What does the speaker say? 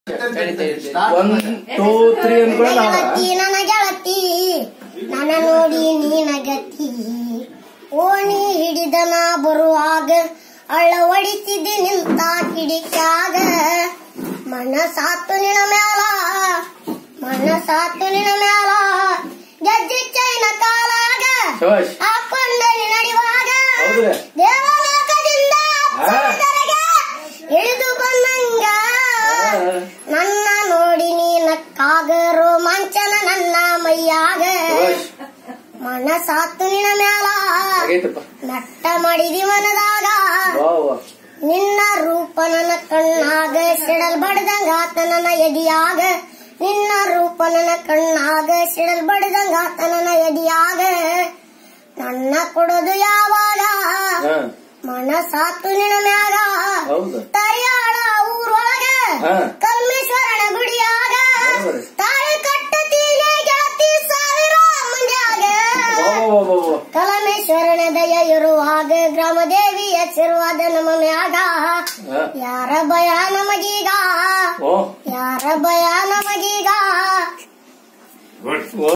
One two three ಅನ್ಕೊಳ್ಳೋಣ ಗೆಳತಿ ನನ್ನ ಗೆಳತಿ ನನ್ನ ನೋಡಿ ನೀನಗತಿ ಓಣಿ ಹಿಡಿದ ನಾ ಬರುವಾಗ ಅಳ್ಳ ಹೊಡಿತಿದ್ದೆ ನಿಂತ ಕಿಡಿಕ್ಯಾಗ ಮನ ಸಾತು ನಿನ ಮ್ಯಾಲ ಮನ ಸಾತು ನಿನ ಮ್ಯಾಲ ಗೆಜ್ಜಿ ಚೈನ ಕಾಲಾಗ ಶೋಷ್ ಹಾಕೊಂಡ ನಡಿವಾಗ ಹೌದ್ರಿ ದೇವಲೋಕದಿಂದ ಹಾ. ಅಪ್ಸರಸರಿಗೆ ಇಳಿದು ಬಂದಂಗ ನನ್ನ ನೋಡಿ ನೀ ನಕ್ಕಾಗ ರೋಮಾಂಚನ ನನ್ನ ಮೈಯಾಗ ಶೋಷ್ ಮನಸಾತು ನಿನ ಮ್ಯಾಲ ಆಗೈತಪ್ಪ ನಟ್ಟ ಮಾಡಿದಿ ಮನದಾಗ ವಾ ವಾ ನಿನ್ನ ರೂಪ ನನ್ನ ಕಣ್ಣಾಗ ಸಿಡಲ್ ಬಡ್ದಂಗಾತ ನನ್ನ ಎದಿಯಾಗ ನಿನ್ನ ರೂಪ ನನ್ನ ಕಣ್ಣಾಗ ಸಿಡಲ್ ಬಡ್ದಂಗಾತ ನನ್ನ ಎದಿಯಾಗ ನನ್ನ ಕೊಡೋದು ಯಾವಾಗ ಹಾ ಮನಸಾತು ನಿನ ಮ್ಯಾಗ ಹೌದು ತರಿಯಾಳ ಊರೊಳಗ ಹಾ. ಕಲ್ಮೇಶ್ವರನ ಗುಡಿಯಾಗ ಹೌದ್ರಿ. ತಾಳಿ ಕಟ್ಟತೀನಿ ಗೆಳತಿ ಸಾವಿರ ಮಂದ್ಯಾಗ ವಾ ವಾ ವಾ ವಾ ಕಲಮೇಶ್ವರನ ದಯ ಇರುವಾಗ ಗ್ರಾಮ ದೇವಿ ಆಶೀರ್ವಾದ ನಮ್ಮ ಮ್ಯಾಗ ಹಾ. ಯಾರ ಭಯ ನಮಗೀಗ ಓ ಯಾರ ಭಯ ನಮಗೀಗ ಓ